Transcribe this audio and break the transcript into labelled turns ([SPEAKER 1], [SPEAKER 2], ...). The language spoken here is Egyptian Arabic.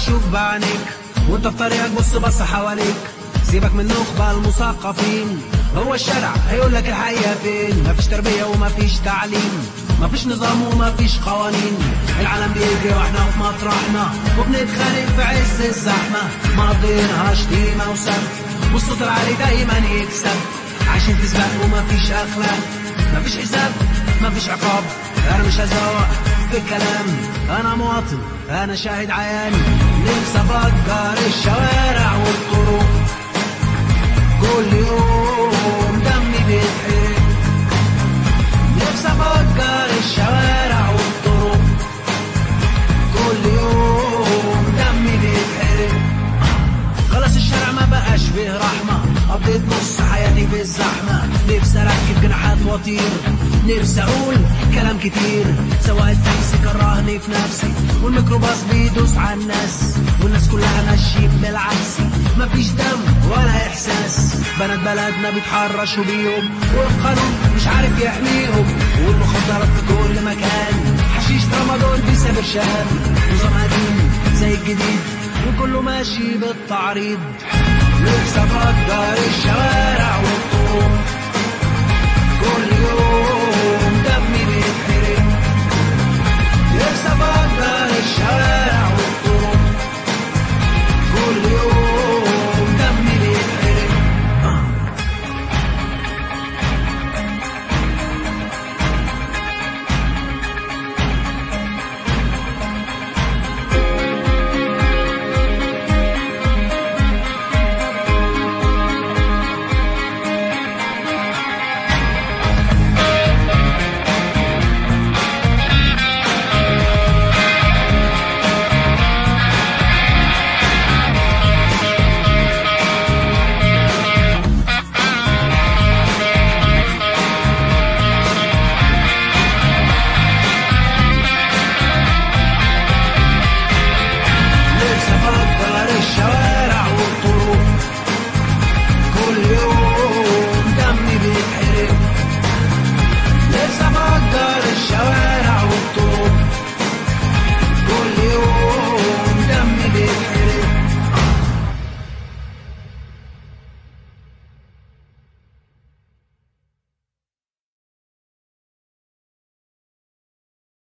[SPEAKER 1] شوف بعينيك وانت في طريقك بص بص حواليك سيبك من النخبة المثقفين هو الشارع هيقول لك الحقيقة فين مفيش تربية ومفيش تعليم مفيش نظام ومفيش قوانين العالم بيجري واحنا في مطرحنا وبنتخانق في عز الزحمة مقضينها شتيمة وسب والصوت العالي دايما يكسب عايشين في سباق ومفيش اخلاق مفيش حساب مفيش عقاب انا مش هزوق في الكلام انا مواطن انا شاهد عيان نفسي افكر الشوارع والطرق كل يوم دمي بيتحرق نفسي افكر الشوارع والطرق كل يوم دمي بيتحرق خلاص الشارع ما بقاش فيه رحمة قضيت نص حياتي في الزحمة نفسي اركب جناحات واطير نفسي اقول كلام كتير سواق التاكسي كرهني في نفسي والميكروباص بيدوس على الناس والناس كلها ماشيين بالعكس مفيش دم ولا احساس بنات بلدنا بيتحرشوا بيهم والقانون مش عارف يحميهم والمخدرات في كل مكان حشيش رمضان بيسافر شهر نظام قديم زي الجديد وكله ماشي بالتعريض نفسي افكر الشباب